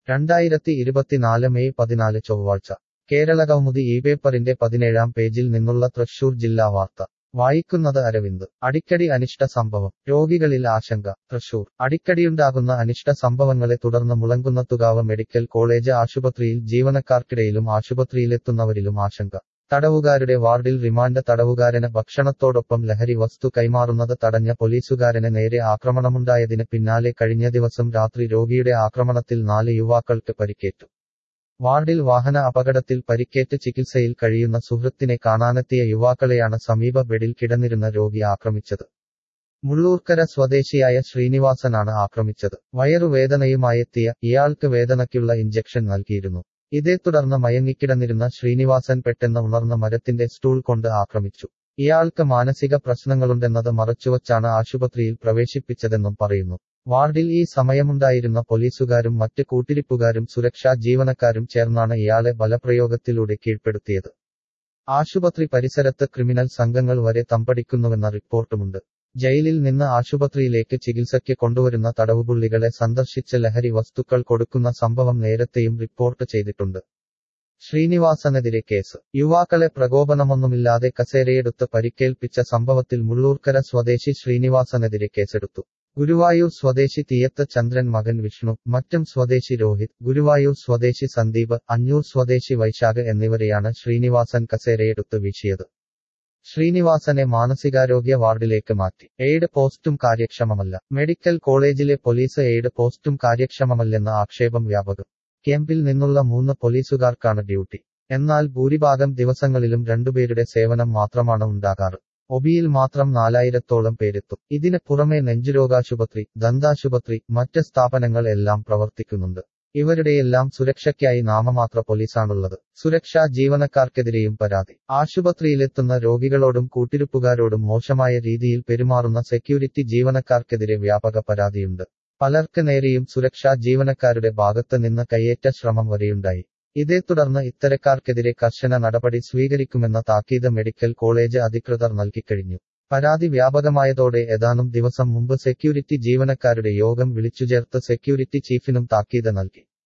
രണ്ടായിരത്തി ഇരുപത്തിനാല് മെയ് പതിനാല് ചൊവ്വാഴ്ച കേരള കൗമുദി ഈ പേപ്പറിന്റെ പതിനേഴാം പേജിൽ നിന്നുള്ള തൃശൂർ ജില്ലാ വാർത്ത വായിക്കുന്നത് അരവിന്ദ് അടിക്കടി അനിഷ്ട സംഭവം രോഗികളിൽ ആശങ്ക തൃശൂർ അടിക്കടിയുണ്ടാകുന്ന അനിഷ്ട സംഭവങ്ങളെ തുടർന്ന് മുളങ്കുന്നത്തുകാവ് മെഡിക്കൽ കോളേജ് ആശുപത്രിയിൽ ജീവനക്കാർക്കിടയിലും ആശുപത്രിയിലെത്തുന്നവരിലും ആശങ്ക തടവുകാരുടെ വാർഡിൽ റിമാൻഡ് തടവുകാരന് ഭക്ഷണത്തോടൊപ്പം ലഹരി വസ്തു കൈമാറുന്നത് തടഞ്ഞ പോലീസുകാരന് നേരെ ആക്രമണമുണ്ടായതിന് പിന്നാലെ കഴിഞ്ഞ ദിവസം രാത്രി രോഗിയുടെ ആക്രമണത്തിൽ നാല് യുവാക്കൾക്ക് പരിക്കേറ്റു വാർഡിൽ വാഹന അപകടത്തിൽ പരിക്കേറ്റ് ചികിത്സയിൽ കഴിയുന്ന സുഹൃത്തിനെ കാണാനെത്തിയ യുവാക്കളെയാണ് സമീപ ബെഡിൽ കിടന്നിരുന്ന രോഗി ആക്രമിച്ചത് മുള്ളൂർക്കര സ്വദേശിയായ ശ്രീനിവാസനാണ് ആക്രമിച്ചത് വയറുവേദനയുമായെത്തിയ ഇയാൾക്ക് വേദനയ്ക്കുള്ള ഇഞ്ചക്ഷൻ നൽകിയിരുന്നു ഇതേ തുടർന്ന് മയങ്ങിക്കിടന്നിരുന്ന ശ്രീനിവാസൻ പെട്ടെന്ന് ഉണർന്ന മരത്തിന്റെ സ്റ്റൂൾ കൊണ്ട് ആക്രമിച്ചു ഇയാൾക്ക് മാനസിക പ്രശ്നങ്ങളുണ്ടെന്നത് മറച്ചുവച്ചാണ് ആശുപത്രിയിൽ പ്രവേശിപ്പിച്ചതെന്നും പറയുന്നു വാർഡിൽ ഈ സമയമുണ്ടായിരുന്ന പോലീസുകാരും മറ്റ് കൂട്ടിരിപ്പുകാരും സുരക്ഷാ ജീവനക്കാരും ചേർന്നാണ് ഇയാളെ ബലപ്രയോഗത്തിലൂടെ കീഴ്പ്പെടുത്തിയത് ആശുപത്രി പരിസരത്ത് ക്രിമിനൽ സംഘങ്ങൾ വരെ തമ്പടിക്കുന്നുവെന്ന റിപ്പോർട്ടുമുണ്ട് ജയിലിൽ നിന്ന് ആശുപത്രിയിലേക്ക് ചികിത്സയ്ക്ക് കൊണ്ടുവരുന്ന തടവുപുള്ളികളെ സന്ദർശിച്ച് ലഹരി വസ്തുക്കൾ കൊടുക്കുന്ന സംഭവം നേരത്തെയും റിപ്പോർട്ട് ചെയ്തിട്ടുണ്ട് ശ്രീനിവാസനെതിരെ കേസ് യുവാക്കളെ പ്രകോപനമൊന്നുമില്ലാതെ കസേരയെടുത്ത് പരിക്കേൽപ്പിച്ച സംഭവത്തിൽ മുള്ളൂർക്കര സ്വദേശി ശ്രീനിവാസനെതിരെ കേസെടുത്തു ഗുരുവായൂർ സ്വദേശി തീയത്ത് ചന്ദ്രൻ മകൻ വിഷ്ണു മറ്റും സ്വദേശി രോഹിത് ഗുരുവായൂർ സ്വദേശി സന്ദീപ് അഞ്ഞൂർ സ്വദേശി വൈശാഖ് എന്നിവരെയാണ് ശ്രീനിവാസൻ കസേരയെടുത്ത് വീശിയത് ശ്രീനിവാസനെ മാനസികാരോഗ്യ വാർഡിലേക്ക് മാറ്റി എയ്ഡ് പോസ്റ്റും കാര്യക്ഷമമല്ല മെഡിക്കൽ കോളേജിലെ പോലീസ് എയ്ഡ് പോസ്റ്റും കാര്യക്ഷമമല്ലെന്ന ആക്ഷേപം വ്യാപകം ക്യാമ്പിൽ നിന്നുള്ള മൂന്ന് പോലീസുകാർക്കാണ് ഡ്യൂട്ടി എന്നാൽ ഭൂരിഭാഗം ദിവസങ്ങളിലും രണ്ടുപേരുടെ സേവനം മാത്രമാണ് ഉണ്ടാകാറ് ഒബിയിൽ മാത്രം നാലായിരത്തോളം പേരെത്തും ഇതിന് പുറമെ നെഞ്ചുരോഗാശുപത്രി ദന്താശുപത്രി മറ്റ് സ്ഥാപനങ്ങൾ എല്ലാം പ്രവർത്തിക്കുന്നുണ്ട് ഇവരുടെയെല്ലാം സുരക്ഷയ്ക്കായി നാമമാത്ര പോലീസാണുള്ളത് സുരക്ഷാ ജീവനക്കാർക്കെതിരെയും പരാതി ആശുപത്രിയിലെത്തുന്ന രോഗികളോടും കൂട്ടിരിപ്പുകാരോടും മോശമായ രീതിയിൽ പെരുമാറുന്ന സെക്യൂരിറ്റി ജീവനക്കാർക്കെതിരെ വ്യാപക പരാതിയുണ്ട് പലർക്ക് നേരെയും സുരക്ഷാ ജീവനക്കാരുടെ ഭാഗത്ത് നിന്ന് കയ്യേറ്റ ശ്രമം വരെയുണ്ടായി ഇതേ തുടർന്ന് ഇത്തരക്കാർക്കെതിരെ കർശന നടപടി സ്വീകരിക്കുമെന്ന താക്കീത് മെഡിക്കൽ കോളേജ് അധികൃതർ നൽകിക്കഴിഞ്ഞു പരാതി വ്യാപകമായതോടെ ഏതാനും ദിവസം മുമ്പ് സെക്യൂരിറ്റി ജീവനക്കാരുടെ യോഗം വിളിച്ചുചേർത്ത് സെക്യൂരിറ്റി ചീഫിനും താക്കീത് നൽകി